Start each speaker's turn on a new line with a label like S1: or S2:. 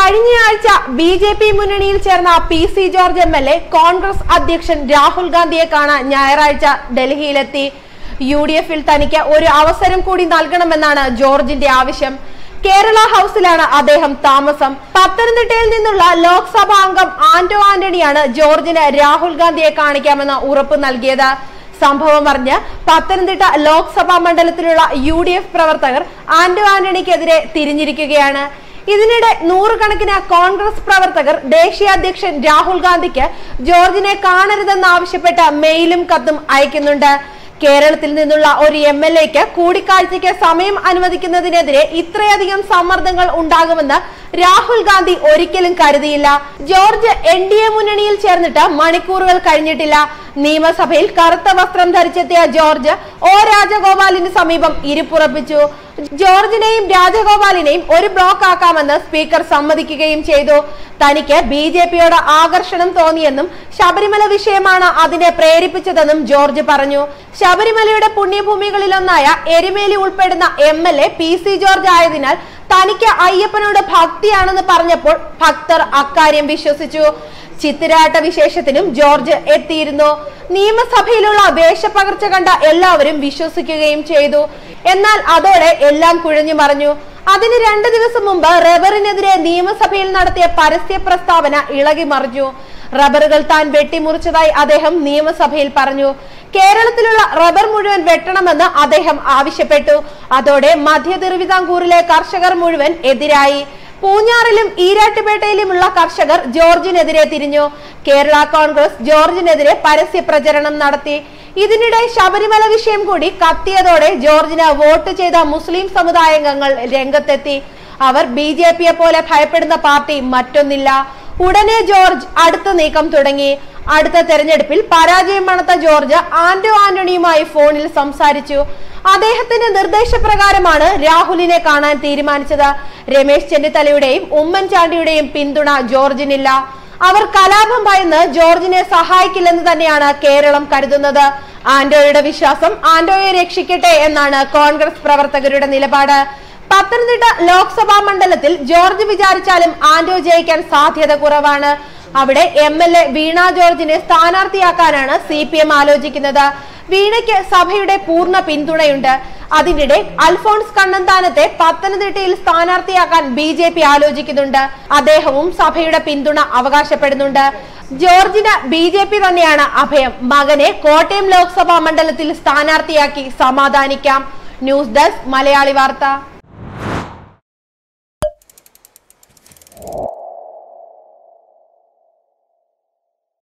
S1: കഴിഞ്ഞയാഴ്ച B J P മുന്നണിയിൽ ചേർന്ന P C George M L A Congress അധ്യക്ഷൻ രാഹുൽ ഗാന്ധിയെ കാണാൻ ഞായറാഴ്ച ഡൽഹിയിലെത്തി യു ഡി എഫിൽ തനിക്ക് ഒരു അവസരം കൂടി നൽകണമെന്നാണ് ജോർജിന്റെ ആവശ്യം കേരള ഹൗസിലാണ് അദ്ദേഹം താമസം പത്തനംതിട്ടയിൽ നിന്നുള്ള ലോക്സഭാ അംഗം ആന്റോ ആന്റണിയാണ് ജോർജിന് രാഹുൽ ഗാന്ധിയെ കാണിക്കാമെന്ന് ഉറപ്പ് നൽകിയത് സംഭവം അറിഞ്ഞ് പത്തനംതിട്ട ലോക്സഭാ മണ്ഡലത്തിലുള്ള യു ഡി എഫ് പ്രവർത്തകർ ആന്റോ ആന്റണിക്കെതിരെ തിരിഞ്ഞിരിക്കുകയാണ് ഇതിനിടെ നൂറുകണക്കിന് കോൺഗ്രസ് പ്രവർത്തകർ ദേശീയ അധ്യക്ഷൻ രാഹുൽ ഗാന്ധിക്ക് ജോർജിനെ കാണരുതെന്നാവശ്യപ്പെട്ട് മെയിലും കത്തും അയക്കുന്നുണ്ട് കേരളത്തിൽ നിന്നുള്ള ഒരു എം എൽ എക്ക് കൂടിക്കാഴ്ചയ്ക്ക് സമയം അനുവദിക്കുന്നതിനെതിരെ ഇത്രയധികം സമ്മർദ്ദങ്ങൾ ഉണ്ടാകുമെന്ന് രാഹുൽ ഗാന്ധി ഒരിക്കലും കരുതിയില്ല ജോർജ് എൻ ഡി എ മുന്നണിയിൽ ചേർന്നിട്ട് മണിക്കൂറുകൾ കഴിഞ്ഞിട്ടില്ല നിയമസഭയിൽ കറുത്ത വസ്ത്രം ധരിച്ചെത്തിയ ജോർജ് ഒ രാജഗോപാലിന് സമീപം ഇരിപ്പുറപ്പിച്ചു ജോർജിനെയും രാജഗോപാലിനെയും ഒരു ബ്ലോക്ക് ആക്കാമെന്ന് സ്പീക്കർ സമ്മതിക്കുകയും ചെയ്തു തനിക്ക് ബി ജെ പിയോട് ആകർഷണം തോന്നിയെന്നും ശബരിമല വിഷയമാണ് അതിനെ പ്രേരിപ്പിച്ചതെന്നും ജോർജ് പറഞ്ഞു ശബരിമലയുടെ പുണ്യഭൂമികളിലൊന്നായ എരുമേലി ഉൾപ്പെടുന്ന M L A P C George ആയതിനാൽ തനിക്ക് അയ്യപ്പനോട് ഭക്തിയാണെന്ന് പറഞ്ഞപ്പോൾ ഭക്തർ അക്കാര്യം വിശ്വസിച്ചു ചിത്തിരാട്ട വിശേഷത്തിനും ജോർജ് എത്തിയിരുന്നു നിയമസഭയിലുള്ള വേഷപ്പകർച്ച കണ്ട എല്ലാവരും വിശ്വസിക്കുകയും ചെയ്തു എന്നാൽ അതോടെ എല്ലാം കുഴഞ്ഞു മറിഞ്ഞു അതിന് രണ്ട് ദിവസം മുമ്പ് റബ്ബറിനെതിരെ നിയമസഭയിൽ നടത്തിയ പരസ്യ പ്രസ്താവന ഇളകി മറിഞ്ഞു റബ്ബറുകൾ താൻ വെട്ടിമുറിച്ചതായി അദ്ദേഹം നിയമസഭയിൽ പറഞ്ഞു കേരളത്തിലുള്ള റബ്ബർ മുഴുവൻ വെട്ടണമെന്ന് അദ്ദേഹം ആവശ്യപ്പെട്ടു അതോടെ മധ്യ തിരുവിതാംകൂറിലെ കർഷകർ മുഴുവൻ എതിരായി പൂഞ്ഞാറിലും ഈരാട്ടുപേട്ടയിലുമുള്ള കർഷകർ ജോർജിനെതിരെ തിരിഞ്ഞു കേരള കോൺഗ്രസ് ജോർജിനെതിരെ പരസ്യ പ്രചരണം നടത്തി ഇതിനിടെ ശബരിമല വിഷയം കൂടി കത്തിയതോടെ ജോർജിന് വോട്ട് ചെയ്ത മുസ്ലിം സമുദായാംഗങ്ങൾ രംഗത്തെത്തി അവർ ബി ജെ പിയെ പോലെ ഭയപ്പെടുന്ന പാർട്ടി മറ്റൊന്നില്ല ഉടനെ ജോർജ് അടുത്ത നീക്കം തുടങ്ങി അടുത്ത തെരഞ്ഞെടുപ്പിൽ പരാജയം മണത്ത ജോർജ് ആന്റോ ആന്റണിയുമായി ഫോണിൽ സംസാരിച്ചു അദ്ദേഹത്തിന്റെ നിർദ്ദേശപ്രകാരമാണ് രാഹുലിനെ കാണാൻ തീരുമാനിച്ചത് രമേശ് ചെന്നിത്തലയുടെയും ഉമ്മൻചാണ്ടിയുടെയും പിന്തുണ ജോർജിനില്ല അവർ കലാപം ഭയന്ന് ജോർജിനെ സഹായിക്കില്ലെന്ന് തന്നെയാണ് കേരളം കരുതുന്നത് ആന്റോയുടെ വിശ്വാസം ആന്റോയെ രക്ഷിക്കട്ടെ എന്നാണ് കോൺഗ്രസ് പ്രവർത്തകരുടെ നിലപാട് പത്തനംതിട്ട ലോക്സഭാ മണ്ഡലത്തിൽ ജോർജ് വിചാരിച്ചാലും ആന്റോ ജയിക്കാൻ സാധ്യത കുറവാണ് അവിടെ എം എൽ എ വീണ ജോർജിനെ സ്ഥാനാർത്ഥിയാക്കാനാണ് സി പി എം ആലോചിക്കുന്നത് വീണയ്ക്ക് സഭയുടെ പൂർണ്ണ പിന്തുണയുണ്ട് അതിനിടെ അൽഫോൺസ് കണ്ണന്താനത്തെ പത്തനംതിട്ടയിൽ സ്ഥാനാർത്ഥിയാക്കാൻ ബി ജെ പി ആലോചിക്കുന്നുണ്ട് അദ്ദേഹവും സഭയുടെ പിന്തുണ അവകാശപ്പെടുന്നുണ്ട് ജോർജിന് ബി ജെ പി തന്നെയാണ് അഭയം മകനെ കോട്ടയം ലോക്സഭാ മണ്ഡലത്തിൽ സ്ഥാനാർത്ഥിയാക്കി സമാധാനിക്കാം ന്യൂസ് ഡെസ്ക് മലയാളി വാർത്ത